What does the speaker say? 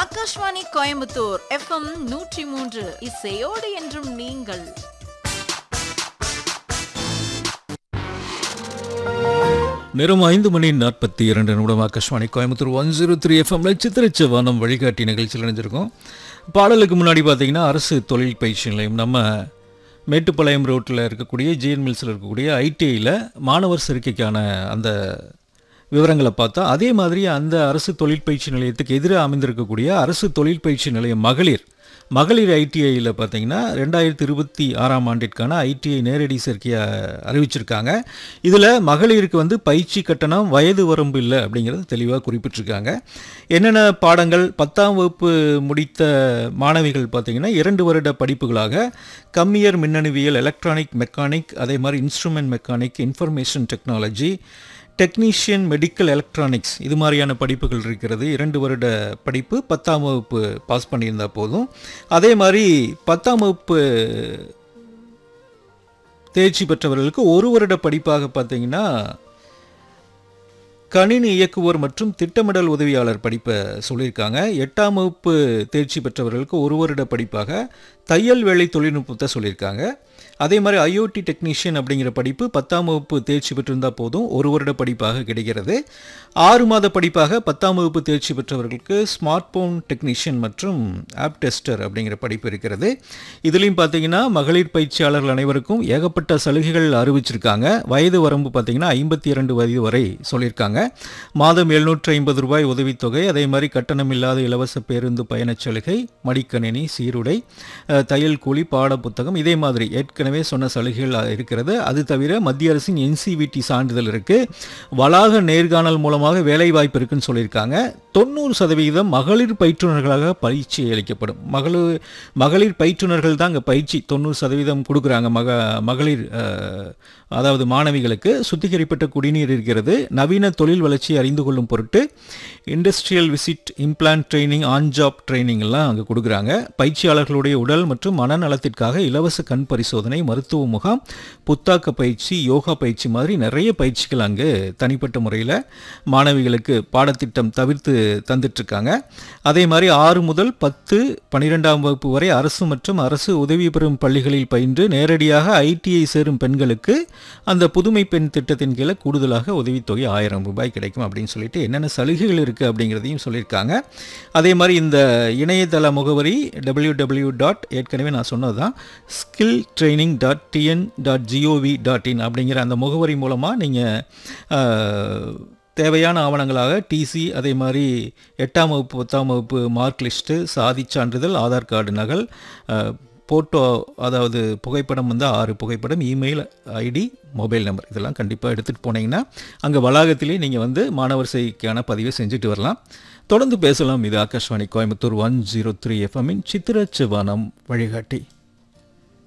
Akashvani Coimbatore FM நூற்றி மூன்று இசையோடு என்றும் நீங்கள் நேரம் ஐந்து மணி நாற்பத்தி இரண்டு நிமிடம் Akashvani Coimbatore one zero three எஃப்எம்ல சித்திரச்ச வானம் வழிகாட்டி நிகழ்ச்சியில் இணைஞ்சிருக்கோம் பாடலுக்கு முன்னாடி பார்த்தீங்கன்னா அரசு தொழில் பயிற்சி நிலையம் நம்ம மேட்டுப்பாளையம் ரோட்டில் இருக்கக்கூடிய ஜிஎன் மில்ஸில் இருக்கக்கூடிய ஐடிஐயில் மாணவர் சேர்க்கைக்கான அந்த விவரங்களை பார்த்தா அதே மாதிரி அந்த அரசு தொழில் பயிற்சி நிலையத்துக்கு எதிராக அமைந்திருக்கக்கூடிய அரசு தொழில் பயிற்சி நிலையம் மகளிர் மகளிர் ஐடிஐயில் பார்த்தீங்கன்னா ரெண்டாயிரத்தி இருபத்தி ஆறாம் ஆண்டிற்கான ஐடிஐ நேரடி சேர்க்கையை அறிவிச்சிருக்காங்க இதில் மகளிருக்கு வந்து பயிற்சி கட்டணம் வயது வரம்பு இல்லை அப்படிங்கிறது தெளிவாக குறிப்பிட்டிருக்காங்க என்னென்ன பாடங்கள் பத்தாம் வகுப்பு முடித்த மாணவிகள் பார்த்தீங்கன்னா இரண்டு வருட படிப்புகளாக கம்மியர் மின்னணுவியல் எலக்ட்ரானிக் மெக்கானிக் அதே மாதிரி instrument mechanic information technology technician medical electronics இது மாதிரியான படிப்புகள் இருக்கிறது இரண்டு வருட படிப்பு பத்தாம் வகுப்பு பாஸ் பண்ணியிருந்தா போதும் அதே மாதிரி பத்தாம் வகுப்பு தேர்ச்சி பெற்றவர்களுக்கு ஒரு வருட படிப்பாக பார்த்தீங்கன்னா கணினி இயக்குவோர் மற்றும் திட்டமிடல் உதவியாளர் படிப்பை சொல்லியிருக்காங்க எட்டாம் வகுப்பு தேர்ச்சி பெற்றவர்களுக்கு ஒரு வருட படிப்பாக தையல் வேலை தொழில்நுட்பத்தை சொல்லியிருக்காங்க அதே மாதிரி ஐஓடி டெக்னீஷியன் அப்படிங்கிற படிப்பு பத்தாம் வகுப்பு தேர்ச்சி பெற்றிருந்தால் போதும் ஒரு வருட படிப்பாக கிடைக்கிறது ஆறு மாத படிப்பாக பத்தாம் வகுப்பு தேர்ச்சி பெற்றவர்களுக்கு ஸ்மார்ட் போன் டெக்னீஷியன் மற்றும் ஆப் டெஸ்டர் அப்படிங்கிற படிப்பு இருக்கிறது இதுலேயும் பார்த்தீங்கன்னா மகளிர் பயிற்சியாளர்கள் அனைவருக்கும் ஏகப்பட்ட சலுகைகள் அறிவிச்சிருக்காங்க வயது வரம்பு பார்த்தீங்கன்னா ஐம்பத்தி இரண்டு வயது வரை சொல்லியிருக்காங்க மாதம் எழுநூற்று ஐம்பது ரூபாய் உதவித்தொகை அதே மாதிரி கட்டணம் இல்லாத இலவச பேருந்து பயணச் சலுகை மடிக்கணினி சீருடை அஹ், தையல் கூலி பாட புத்தகம் இதே மாதிரி ஏற்கனவே சொன்ன சலுகைகள் அஹ், இருக்கிறது அது தவிர மத்திய அரசின் என்சிவிடி சான்றிதழ் இருக்கு வளாக நேர்காணல் மூலமாக வேலை வாய்ப்பு இருக்குன்னு சொல்லியிருக்காங்க தொண்ணூறு சதவீதம் மகளிர் பயிற்றுனர்களாக பயிற்சி அளிக்கப்படும் மகளிர் மகளிர் பயிற்றுனர்கள் தான் அங்கே பயிற்சி தொண்ணூறு சதவீதம் கொடுக்குறாங்க மக மகளிர் அஹ், அதாவது மாணவிகளுக்கு சுத்திகரிப்பட்ட குடிநீர் இருக்கிறது நவீன தொழில் வளர்ச்சியை அறிந்து கொள்ளும் பொருட்டு industrial visit implant training on job training எல்லாம் அங்கே கொடுக்குறாங்க பயிற்சியாளர்களுடைய உடல் மற்றும் மனநலத்திற்காக இலவச கண் பரிசோதனை மருத்துவ முகாம் புத்தாக்க பயிற்சி யோகா பயிற்சி மாதிரி நிறைய பயிற்சிகள் அங்கு தனிப்பட்ட முறையில் மாணவிகளுக்கு பாடத்திட்டம் தவிர்த்து தந்துட்டுருக்காங்க அதே மாதிரி ஆறு முதல் பத்து பன்னிரெண்டாம் வகுப்பு வரை அரசு மற்றும் அரசு உதவி பெறும் பள்ளிகளில் பயின்று நேரடியாக ஐடிஐ சேரும் பெண்களுக்கு அந்த புதுமை பெண் திட்டத்தின் கீழே கூடுதலாக உதவித்தொகை ஆயிரம் ரூபாய் கிடைக்கும் அப்படின்னு சொல்லிட்டு என்னென்ன சலுகைகள் இருக்குது அப்படிங்கிறதையும் சொல்லியிருக்காங்க அதே மாதிரி இந்த இணையதள முகவரி டபிள்யூ டபிள்யூ டாட் ஏற்கனவே நான் சொன்னது தான் skill training dot TN dot G O V dot in அப்படிங்கிற அந்த முகவரி மூலமாக நீங்கள் தேவையான ஆவணங்களாக டிசி அதே மாதிரி எட்டாம் வகுப்பு பத்தாம் வகுப்பு மார்க் லிஸ்ட்டு சாதி சான்றிதழ் ஆதார் கார்டு நகல் ஃபோட்டோ அதாவது புகைப்படம் வந்து ஆறு புகைப்படம் இமெயில் ஐடி மொபைல் நம்பர் இதெல்லாம் கண்டிப்பாக எடுத்துகிட்டு போனீங்கன்னா அங்கே வளாகத்திலே நீங்கள் வந்து மாணவர் செய்திக்கான பதிவை செஞ்சுட்டு வரலாம் தொடர்ந்து பேசலாம் இது Akashvani Coimbatore one zero three எஃப்எம்மின் சித்திர சிவானம் வழிகாட்டி